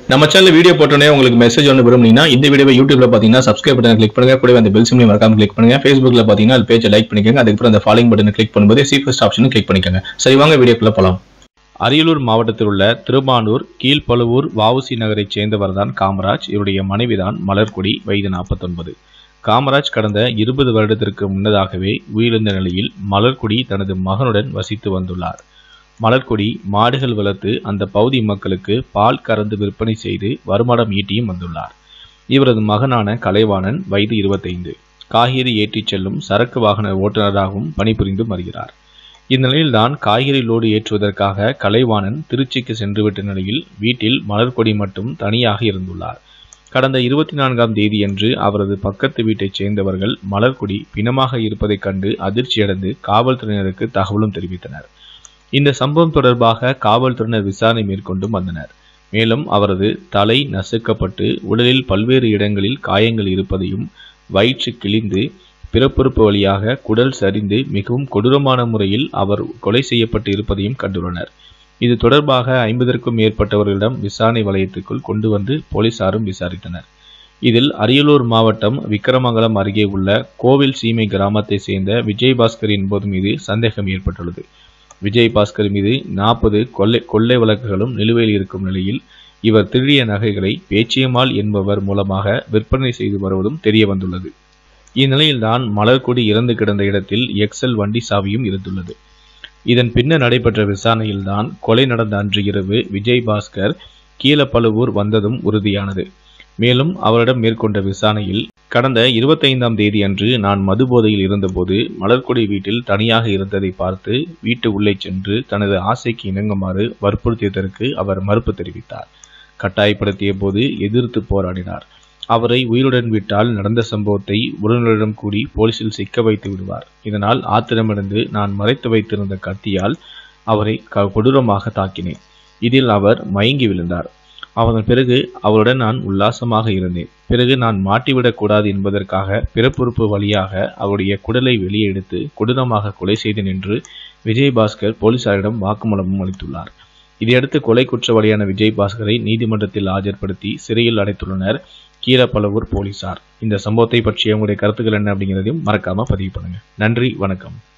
நம்ம channel video போட்டோன்னே உங்களுக்கு மெசேஜ் ஒன்று விரும்புனீங்கன்னா இந்த வீடியோவை யூடியூப்ல பார்த்தீங்கன்னா சப்ஸ்கிரைப் பட்டன் கிளிக் பண்ணுங்க கூடவே அந்த பெல் சிம்லையும் மறக்காம கிளிக் பண்ணுங்க ஃபேஸ்புக்ல பார்த்தீங்கன்னா அது பேஜை லைக் பண்ணிக்கோங்க அதுக்கப்புறம் அந்த ஃபாலோயிங் பட்டனை கிளிக் பண்ணும்போது சி ஃபர்ஸ்ட் ஆப்ஷனும் கிளிக் பண்ணிக்கோங்க சரி வாங்க வீடியோக்குள்ள போலாம் அரியலூர் மாவட்டத்தில் உள்ள திருமானூர் கீழ்ப்பழுவூர் வஉசி நகரைச் சேர்ந்தவர் தான் காமராஜ் இவருடைய மனைவிதான் மலர்கொடி வயது நாற்பத்தொன்பது காமராஜ் கடந்த இருபது வருடத்திற்கு முன்னதாகவே உயிரிழந்த நிலையில் மலர்கொடி தனது மகனுடன் வசித்து வந்துள்ளார் மலர்கொடி மாடுகள் வளர்த்து அந்த பகுதி மக்களுக்கு பால் கறந்து விற்பனை செய்து வருமானம் ஈட்டியும் வந்துள்ளார் இவரது மகனான கலைவாணன் வயது இருபத்தைந்து காய்கறி ஏற்றிச் செல்லும் சரக்கு வாகன ஓட்டுநராகவும் பணிபுரிந்து வருகிறார் இந்நிலையில்தான் காய்கறி லோடு ஏற்றுவதற்காக கலைவாணன் திருச்சிக்கு சென்றுவிட்ட நிலையில் வீட்டில் மலர்கொடி மட்டும் தனியாக இருந்துள்ளார் கடந்த இருபத்தி நான்காம் தேதியன்று அவரது பக்கத்து வீட்டைச் சேர்ந்தவர்கள் மலர்கொடி பிணமாக இருப்பதைக் கண்டு அதிர்ச்சியடைந்து காவல்துறையினருக்கு தகவலும் தெரிவித்தனர் இந்த சம்பவம் தொடர்பாக காவல்துறையினர் விசாரணை மேற்கொண்டும் வந்தனர் மேலும் அவரது தலை நசுக்கப்பட்டு உடலில் பல்வேறு இடங்களில் காயங்கள் இருப்பதையும் வயிற்று கிழிந்து பிறப்புறுப்பு வழியாக குடல் சரிந்து மிகவும் கொடூரமான முறையில் அவர் கொலை செய்யப்பட்டு இருப்பதையும் கண்டுள்ளனர் இது தொடர்பாக ஐம்பதற்கும் மேற்பட்டவர்களிடம் விசாரணை வலயத்துக்குள் கொண்டு வந்து போலீசாரும் விசாரித்தனர் இதில் அரியலூர் மாவட்டம் விக்கிரமங்கலம் அருகே உள்ள கோவில் சீமை கிராமத்தை சேர்ந்த விஜயபாஸ்கர் என்பது மீது சந்தேகம் ஏற்பட்டுள்ளது விஜய் பாஸ்கர் மீது நாற்பது கொள்ளை கொள்ளை வழக்குகளும் நிலுவையில் இருக்கும் நிலையில் இவர் திருடிய நகைகளை பேச்சியம்மாள் என்பவர் மூலமாக விற்பனை செய்து வருவதும் தெரிய வந்துள்ளது இந்நிலையில்தான் மலர்கொடி இறந்து கிடந்த இடத்தில் எக்ஸல் வண்டி சாவியும் இருந்துள்ளது இதன் பின்னர் நடைபெற்ற விசாரணையில்தான் கொலை நடந்த அன்று இரவு விஜய் பாஸ்கர் கீழப்பழுவூர் வந்ததும் உறுதியானது மேலும் அவரிடம் மேற்கொண்ட விசாரணையில் கடந்த இருபத்தைந்தாம் தேதி அன்று நான் மது போதையில் இருந்தபோது மலர்கொடி வீட்டில் தனியாக இருந்ததை பார்த்து வீட்டு உள்ளே சென்று தனது ஆசைக்கு இணங்குமாறு வற்புறுத்தியதற்கு அவர் மறுப்பு தெரிவித்தார் கட்டாயப்படுத்திய போது எதிர்த்து போராடினார் அவரை உயிருடன் விட்டால் நடந்த சம்பவத்தை உறவினரிடம் கூடி போலீசில் சிக்க வைத்து விடுவார் இதனால் ஆத்திரமடைந்து நான் மறைத்து வைத்திருந்த கத்தியால் அவரை க- கொடூரமாக தாக்கினேன் இதில் அவர் மயங்கி விழுந்தார் அதன் பிறகு அவருடன் நான் உல்லாசமாக இருந்தேன் பிறகு நான் மாட்டிவிடக் கூடாது என்பதற்காக பிறப்புறுப்பு வழியாக அவருடைய குடலை வெளியே எடுத்து கொடூரமாக கொலை செய்தேன் என்று விஜயபாஸ்கர் போலீசாரிடம் வாக்குமூலமும் அளித்துள்ளார் இதையடுத்து கொலை குற்றவாளியான விஜயபாஸ்கரை நீதிமன்றத்தில் ஆஜர்படுத்தி சிறையில் அடைத்துள்ளனர் கீழப்பழுவூர் போலீசார் இந்த சம்பவத்தை பற்றிய உங்களுடைய கருத்துக்கள் என்ன அப்படிங்கிறதையும் மறக்காம பதிவு பண்ணுங்க நன்றி வணக்கம்